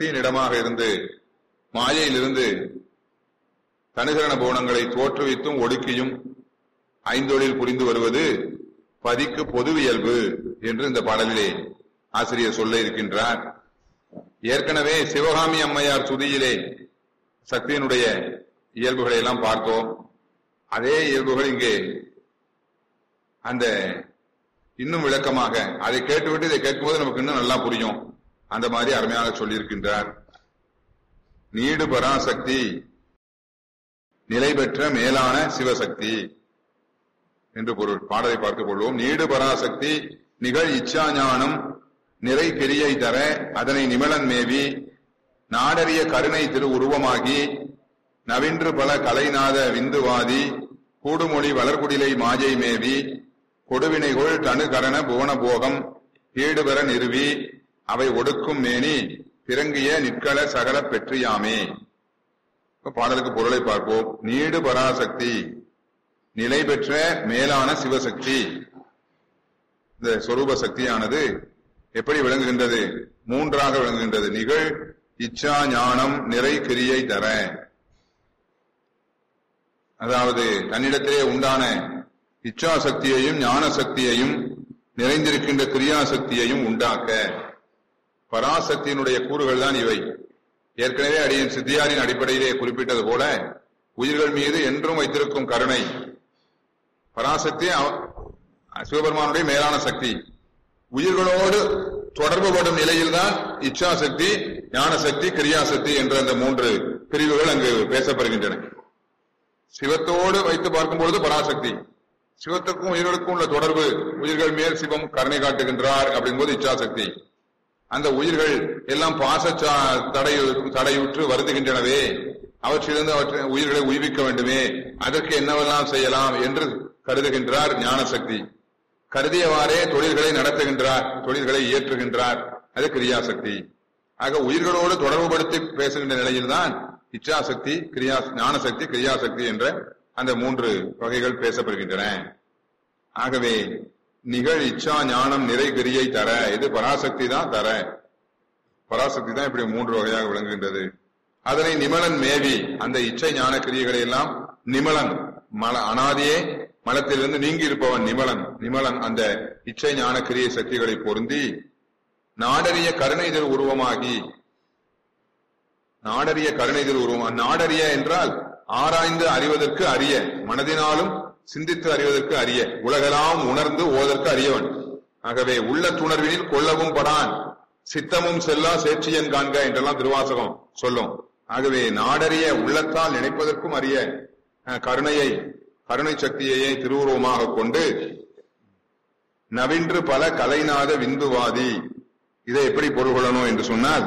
சக்தியின் இடமாக இருந்து மாயையிலிருந்து தனுகரண புவனங்களை தோற்றுவித்தும் ஒடுக்கியும் ஐந்தொழில் புரிந்து வருவது பதிக்கு பொதுவியல்பு என்று இந்த பாடலிலே ஆசிரியர் சொல்ல இருக்கின்றார் ஏற்கனவே சிவகாமி அம்மையார் சுதியிலே சக்தியினுடைய இயல்புகளை எல்லாம் பார்த்தோம் அதே இயல்புகள் இங்கே அந்த இன்னும் விளக்கமாக அதை கேட்டுவிட்டு இதை கேட்கும்போது நமக்கு இன்னும் நல்லா புரியும் அந்த மாதிரி அருமையாக சொல்லியிருக்கின்றார் நீடு பராசக்தி நிலை பெற்ற மேலான சிவசக்தி என்று பொருள் பாடலை பார்த்துக் கொள்வோம் நீடு பராசக்தி நிகழ் இச்சா ஞானம் நிறை கிரியை தர அதனை நிமலன் மேவி நாடறிய கருணை திரு உருவமாகி நவின்று பல கலைநாத விந்துவாதி கூடுமொழி வளர்குடிலை மாஜை மேவி கொடுவினைகொள் தனுகரண புவன போகம் ஈடுபெற நிறுவி அவை ஒடுக்கும் மேனி பிறங்கிய நிற்கள சகல பெற்றியாமே இப்ப பாடலுக்கு பொருளை பார்ப்போம் நீடு பராசக்தி நிலை பெற்ற மேலான சிவசக்தி இந்த சொரூப சக்தியானது எப்படி விளங்குகின்றது மூன்றாக விளங்குகின்றது நிகழ் இச்சா ஞானம் நிறை கிரியை தர அதாவது தன்னிடத்திலே உண்டான இச்சா சக்தியையும் ஞான சக்தியையும் நிறைந்திருக்கின்ற கிரியா சக்தியையும் உண்டாக்க பராசக்தியினுடைய கூறுகள் தான் இவை ஏற்கனவே அடியின் சித்தியாரின் அடிப்படையிலே குறிப்பிட்டது போல உயிர்கள் மீது என்றும் வைத்திருக்கும் கருணை பராசக்தி அவ- சிவபெருமானுடைய மேலான சக்தி உயிர்களோடு தொடர்புபடும் நிலையில்தான் இச்சா சக்தி ஞான சக்தி கிரியாசக்தி என்ற அந்த மூன்று பிரிவுகள் அங்கு பேசப்படுகின்றன சிவத்தோடு வைத்து பார்க்கும்பொழுது பராசக்தி சிவத்துக்கும் உயிர்களுக்கும் உள்ள தொடர்பு உயிர்கள் மேல் சிவம் கருணை காட்டுகின்றார் அப்படிங்கும்போது இச்சாசக்தி அந்த உயிர்கள் எல்லாம் பாச தடை தடையுற்று வருதுகின்றனவே அவற்றிலிருந்து அவற்றை உயிர்களை உய்விக்க வேண்டுமே அதற்கு என்னவெல்லாம் செய்யலாம் என்று கருதுகின்றார் ஞானசக்தி கருதியவாறே தொழில்களை நடத்துகின்றார் தொழில்களை இயற்றுகின்றார் அது கிரியாசக்தி ஆக உயிர்களோடு தொடர்புபடுத்தி பேசுகின்ற நிலையில்தான் இச்சாசக்தி கிரியா ஞானசக்தி கிரியாசக்தி என்ற அந்த மூன்று வகைகள் பேசப்படுகின்றன ஆகவே நிகழ் இச்சா ஞானம் நிறை கிரியை தர இது பராசக்தி தான் தர பராசக்தி தான் இப்படி மூன்று வகையாக விளங்குகின்றது அதனை நிமலன் மேவி அந்த இச்சை ஞான கிரியைகளை எல்லாம் நிமலன் மல அனாதியே மலத்திலிருந்து நீங்கி இருப்பவன் நிமலன் நிமலன் அந்த இச்சை ஞான கிரியை சக்திகளை பொருந்தி நாடறிய கருணைதல் உருவமாகி நாடறிய கருணைதல் உருவம் நாடறிய என்றால் ஆராய்ந்து அறிவதற்கு அறிய மனதினாலும் சிந்தித்து அறிவதற்கு அறிய உலகெல்லாம் உணர்ந்து ஓதற்கு அறியவன் ஆகவே உள்ள துணர்வினில் கொள்ளவும் படான் சித்தமும் செல்லா சேற்றியன் காண்க என்றெல்லாம் திருவாசகம் சொல்லும் ஆகவே நாடறிய உள்ளத்தால் நினைப்பதற்கும் அறிய அஹ், கருணையை கருணை சக்தியையே திருவுருவமாக கொண்டு நவின்று பல கலைநாத விந்துவாதி இதை எப்படி பொருள் கொள்ளணும் என்று சொன்னால்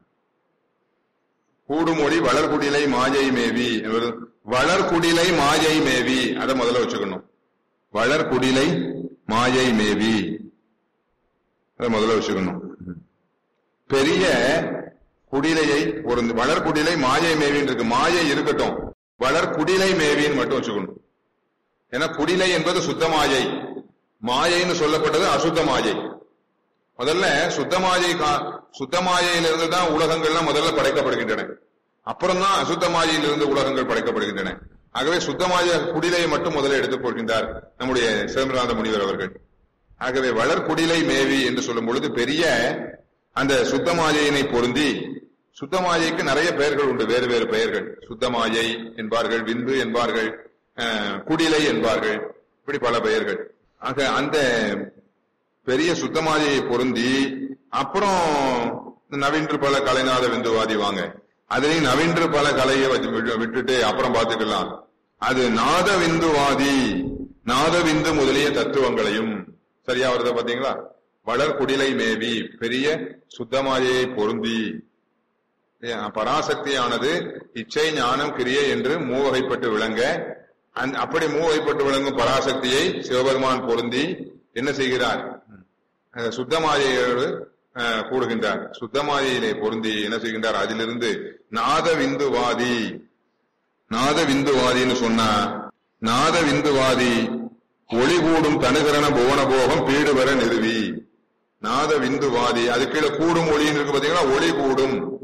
கூடுமொழி வளர்குடிலை மாயை மேவி என்பது வளர்குடிலை மாயை மேவி அதை முதல்ல வச்சுக்கணும் வளர்குடிலை மாயை மேவி அதை முதல்ல வச்சுக்கணும் பெரிய குடிலையை ஒரு வளர்குடிலை மாயை மேவின்னு இருக்கு மாயை இருக்கட்டும் வளர்குடிலை மேவின்னு மட்டும் வச்சுக்கணும் ஏன்னா குடிலை என்பது சுத்த மாயை மாயைன்னு சொல்லப்பட்டது அசுத்த மாயை முதல்ல சுத்தமாயை கா- சுத்தமாயையிலிருந்து தான் உலகங்கள்லாம் முதல்ல படைக்கப்படுகின்றன அப்புறம் தான் அசுத்த மாயையிலிருந்து உலகங்கள் படைக்கப்படுகின்றன ஆகவே சுத்தமாய குடிலையை மட்டும் முதல்ல எடுத்துக் கொள்கின்றார் நம்முடைய சிதம்பரநாத முனிவர் அவர்கள் ஆகவே வளர்குடிலை மேவி என்று சொல்லும் பொழுது பெரிய அந்த சுத்தமாயையினை பொருந்தி சுத்தமாயைக்கு நிறைய பெயர்கள் உண்டு வேறு வேறு பெயர்கள் சுத்தமாயை என்பார்கள் விந்து என்பார்கள் அஹ், குடிலை என்பார்கள் இப்படி பல பெயர்கள் ஆக அந்த பெரிய சுத்தமாதியை பொருந்தி அப்புறம் நவீன்று பல கலைநாத விந்துவாதி வாங்க அதுலயும் நவீன்று பல கலையை வச்சு விட்டு- விட்டுட்டு அப்புறம் பார்த்துக்கலாம் அது நாத விந்துவாதி நாத விந்து முதலிய தத்துவங்களையும் சரியா வருதா பாத்தீங்களா வளர்குடிலை மேவி பெரிய சுத்தமாயை பொருந்தி ஏன், பராசக்தியானது இச்சை ஞானம் கிரியை என்று மூவகைப்பட்டு விளங்க அந்த- அப்படி மூவகைப்பட்டு விளங்கும் பராசக்தியை சிவபெருமான் பொருந்தி என்ன செய்கிறார் அஹ் சுத்தமாயையோடு அஹ், கூடுகின்றார் சுத்தமாயையிலே பொருந்தி என்ன செய்கின்றார் அதிலிருந்து நாத விந்துவாதி நாத விந்துவாதின்னு சொன்னா நாத விந்துவாதி ஒளி கூடும் தனுகரண புவன போகம் பீடு வர நிறுவி நாத விந்துவாதி அது கீழே கூடும் ஒளின்னு இருக்கு பாத்தீங்களா ஒளி கூடும்